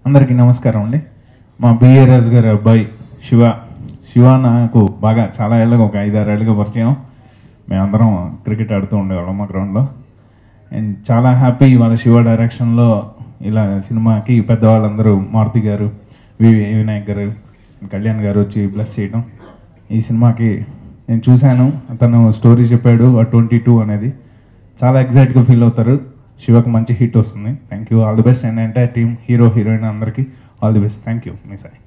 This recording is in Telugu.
అందరికీ నమస్కారం అండి మా బిఏ రాజు గారి అబ్బాయి శివ శివ నాకు బాగా చాలా ఏళ్ళగా ఒక ఐదారు ఏళ్ళుగా పరిచయం మేమందరం క్రికెట్ ఆడుతూ ఉండేవాళ్ళం మా గ్రౌండ్లో అండ్ చాలా హ్యాపీ వాళ్ళ శివ డైరెక్షన్లో ఇలా సినిమాకి పెద్దవాళ్ళందరూ మారుతి గారు వి వినాయక్ గారు కళ్యాణ్ గారు వచ్చి బ్లెస్ చేయడం ఈ సినిమాకి నేను చూశాను అతను స్టోరీ చెప్పాడు ఆ ట్వంటీ టూ అనేది చాలా ఎగ్జైట్గా ఫీల్ అవుతారు శివకు మంచి హిట్ వస్తుంది thank you all the best and entire team hero heroine అందరికీ all the best thank you మీ సాయి